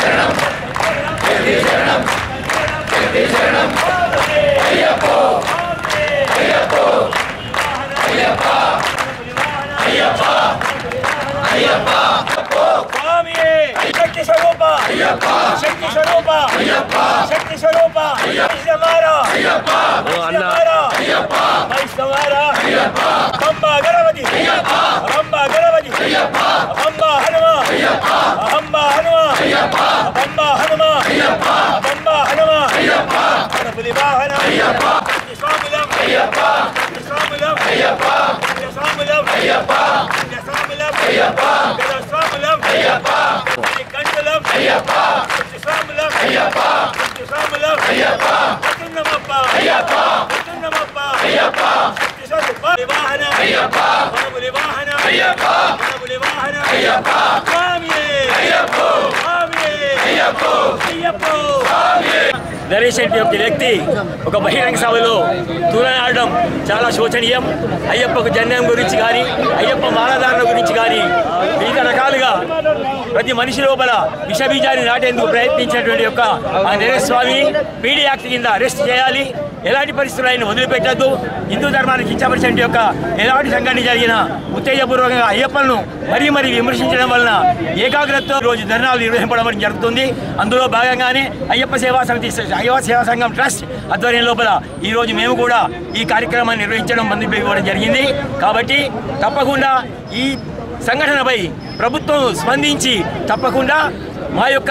స్వామియే శక్తి స్వరూప శక్తి స్వరూప శక్తి స్వరూప వైష్ణవారా వైష్ణవారా వైష్ణవారా అంబ గణపతి అంబ గణపతి అంబ హనుమ అంబ హనుమ అంబ హనుమ అంబ హనుమ గణపతి వాహన శక్తి స్వాములం శక్తి స్వాములం శక్తి స్వాములం శక్తి స్వాములం గణ స్వాములం శక్తి కంఠలం శక్తి స్వాములం శక్తి స్వాములం పట్టున్నమప్ప పట్టున్నమప్ప శక్తి స్వరూప వాహన మనములి వాహన మనములి వాహన స్వామియే స్వామియే అయ్యప్పో నరేష్ రెడ్డి యొక్క వ్యక్తి ఒక బహిరంగ సభలో తూలనాడడం చాలా శోచనీయం అయ్యప్పకు జన్యం గురించి కానీ అయ్యప్ప మాలధారణ గురించి కానీ వివిధ రకాలుగా ప్రతి మనిషి లోపల విషబీజాన్ని నాటేందుకు ప్రయత్నించినటువంటి యొక్క ఆ నరేష్ స్వామి పీడీ యాక్ట్ కింద అరెస్ట్ చేయాలి ఎలాంటి పరిస్థితులు ఆయన వదిలిపెట్టద్దు హిందూ ధర్మానికి కించపరిచే యొక్క ఎలాంటి సంఘటన జరిగినా ఉత్తేజపూర్వకంగా అయ్యప్పలను మరీ మరీ విమర్శించడం వలన ఏకాగ్రతతో రోజు ధర్నాలు నిర్వహింపడం జరుగుతుంది అందులో భాగంగానే అయ్యప్ప సేవా సమితి అయ్యప్ప సేవా సంఘం ట్రస్ట్ ఆధ్వర్యం లోపల ఈ రోజు మేము కూడా ఈ కార్యక్రమాన్ని నిర్వహించడం బంధు ఇవ్వడం జరిగింది కాబట్టి తప్పకుండా ఈ సంఘటనపై ప్రభుత్వం స్పందించి తప్పకుండా మా యొక్క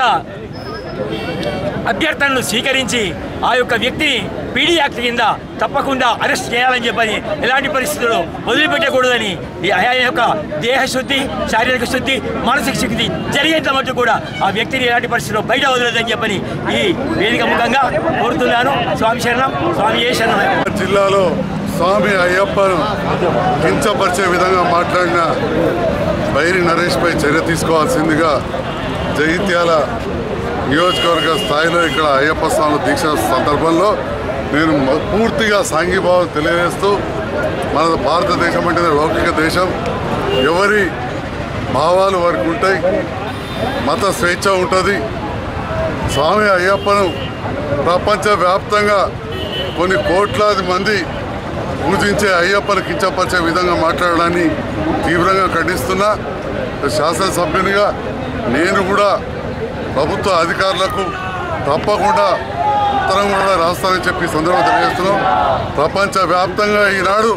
అభ్యర్థనను స్వీకరించి ఆ యొక్క వ్యక్తిని పీడీ యాక్ట్ కింద తప్పకుండా అరెస్ట్ చేయాలని చెప్పని ఎలాంటి పరిస్థితుల్లో వదిలిపెట్టకూడదని ఈ ఆయన యొక్క దేహశుద్ధి శారీరక శుద్ధి మానసిక శుద్ధి జరిగేంత మట్టు కూడా ఆ వ్యక్తిని ఎలాంటి పరిస్థితుల్లో బయట వదలదని చెప్పని ఈ వేదిక ముఖంగా కోరుతున్నాను స్వామి శరణం స్వామి ఏ శరణం జిల్లాలో స్వామి అయ్యప్పను కించపరిచే విధంగా మాట్లాడిన బైరి నరేష్పై చర్య తీసుకోవాల్సిందిగా జగిత్యాల నియోజకవర్గ స్థాయిలో ఇక్కడ అయ్యప్ప స్వామి దీక్ష సందర్భంలో నేను మ- పూర్తిగా సాంఘీభావం తెలియజేస్తూ మన భారతదేశం అంటే లౌకిక దేశం ఎవరి భావాలు వారికి ఉంటాయి మత స్వేచ్ఛ ఉంటుంది స్వామి అయ్యప్పను ప్రపంచవ్యాప్తంగా కొన్ని కోట్లాది మంది పూజించే అయ్యప్పను కించపరిచే విధంగా మాట్లాడడాన్ని తీవ్రంగా ఖండిస్తున్నా శాసనసభ్యునిగా నేను కూడా ప్రభుత్వ అధికారులకు తప్పకుండా ఉత్తరం కూడా రాస్తానని చెప్పి ఈ సందర్భంగా తెలియజేస్తున్నాం ప్రపంచవ్యాప్తంగా ఈనాడు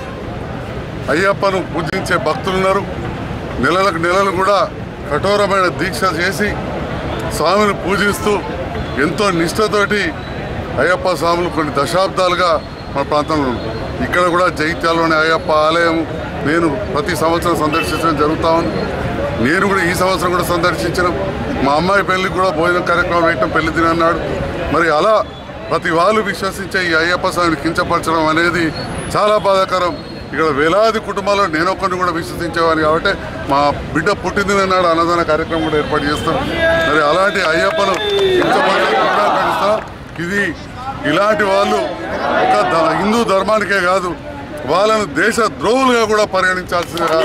అయ్యప్పను పూజించే భక్తులున్నారు నెలలకు నెలలు కూడా కఠోరమైన దీక్ష చేసి స్వామిని పూజిస్తూ ఎంతో నిష్ఠతోటి అయ్యప్ప స్వాములు కొన్ని దశాబ్దాలుగా మన ప్రాంతంలో ఉన్నారు. ఇక్కడ కూడా జైత్యాలలోని అయ్యప్ప ఆలయం నేను ప్రతి సంవత్సరం సందర్శించడం జరుగుతా ఉంది నేను కూడా ఈ సంవత్సరం కూడా సందర్శించడం మా అమ్మాయి పెళ్లికి కూడా భోజన కార్యక్రమం వేయటం పెళ్లి దిన అన్నాడు మరి అలా ప్రతి వాళ్ళు విశ్వసించే ఈ అయ్యప్ప స్వామిని కించపరచడం అనేది చాలా బాధాకరం ఇక్కడ వేలాది కుటుంబాల్లో నేను ఒక్కరిని కూడా విశ్వసించేవాడిని కాబట్టి మా బిడ్డ పుట్టిందిన నాడు అన్నదాన కార్యక్రమం కూడా ఏర్పాటు చేస్తాం మరి అలాంటి అయ్యప్పను కించపరచడం కూడా ఖండిస్తాం ఇది ఇలాంటి వాళ్ళు ఒక ద- హిందూ ధర్మానికే కాదు వాళ్ళను దేశ ద్రోహులుగా కూడా పరిగణించాల్సిందిగా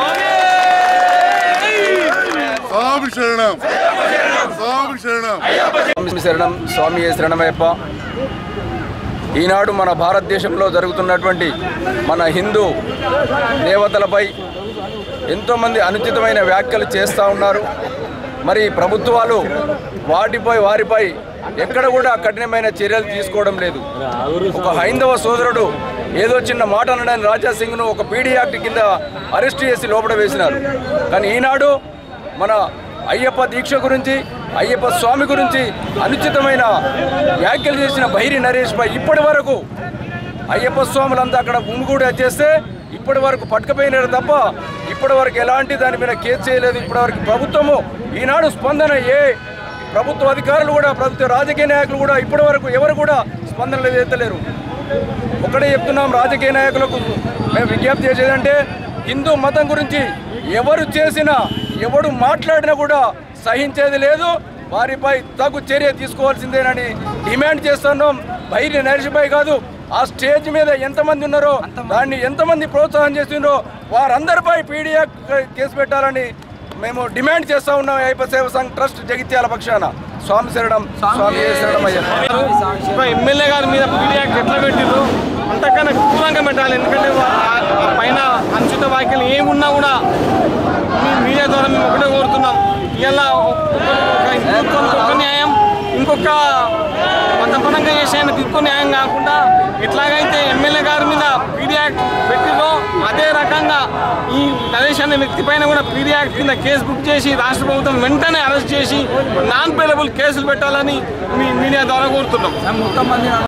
స్వామి శరణం స్వామి శరణం స్వామి శరణం స్వామి శరణమయ్యప్ప ఈనాడు మన భారతదేశంలో జరుగుతున్నటువంటి మన హిందూ దేవతలపై ఎంతోమంది అనుచితమైన వ్యాఖ్యలు చేస్తూ ఉన్నారు మరి ప్రభుత్వాలు వాటిపై వారిపై ఎక్కడ కూడా కఠినమైన చర్యలు తీసుకోవడం లేదు ఒక హైందవ సోదరుడు ఏదో చిన్న మాట అనడానికి రాజా సింగ్ను ఒక పీడీ యాక్ట్ కింద అరెస్ట్ చేసి లోపల వేసినారు కానీ ఈనాడు మన అయ్యప్ప దీక్ష గురించి అయ్యప్ప స్వామి గురించి అనుచితమైన వ్యాఖ్యలు చేసిన బైరి నరేష్ పై ఇప్పటి వరకు అయ్యప్ప స్వాములంతా అక్కడ గుమిగూడి చేస్తే ఇప్పటి వరకు పట్టుకపోయినారు తప్ప ఇప్పటి వరకు ఎలాంటి దాని మీద కేసు చేయలేదు ఇప్పటి వరకు ప్రభుత్వము ఈనాడు స్పందన ఏ ప్రభుత్వ అధికారులు కూడా ప్రభుత్వ రాజకీయ నాయకులు కూడా ఇప్పటి వరకు ఎవరు కూడా స్పందన ఎత్తలేరు ఒకటే చెప్తున్నాం రాజకీయ నాయకులకు మేము విజ్ఞప్తి చేసేదంటే హిందూ మతం గురించి ఎవరు చేసినా ఎవడు మాట్లాడినా కూడా సహించేది లేదు వారిపై తగు చర్య తీసుకోవాల్సిందేనని డిమాండ్ చేస్తున్నాం బైరి నరేష్పై కాదు ఆ స్టేజ్ మీద ఎంతమంది ఉన్నారో దాన్ని ఎంతమంది ప్రోత్సాహం చేస్తున్నారో వారందరిపై పీడిఎఫ్ కేసు పెట్టాలని మేము డిమాండ్ చేస్తూ ఉన్నాం అయ్యప్ప సేవ సంఘ్ ట్రస్ట్ జగిత్యాల పక్షాన స్వామి శరణం స్వామి శరణం అయ్యప్ప ఒక ఎమ్మెల్యే గారి మీద పీడీ యాక్ట్ ఎట్లా పెట్టిర్రు అంతకన్నా క్రూరంగా పెట్టాలి ఎందుకంటే వా- ఆ పైన అనుచిత వ్యాఖ్యలు ఏమున్నా కూడా మీ మీడియా ద్వారా మేము ఒకటే కోరుతున్నాం ఇలా ఒక హిందుత్వానికి ఒక న్యాయం ఇంకొక మతపరంగా చేసే ఆయనకు ఇంకో న్యాయం కాకుండా ఎట్లాగైతే ఎమ్మెల్యే గారి మీద పీడీ యాక్ట్ పెట్టిరో అదే రకంగా ఈ నరేష్ అనే వ్యక్తి పైన కూడా పీడీ యాక్ట్ కింద కేసు బుక్ చేసి రాష్ట్ర ప్రభుత్వం వెంటనే అరెస్ట్ చేసి నాన్ పేలబుల్ కేసులు పెట్టాలని మీ మీడియా ద్వారా కోరుతున్నాం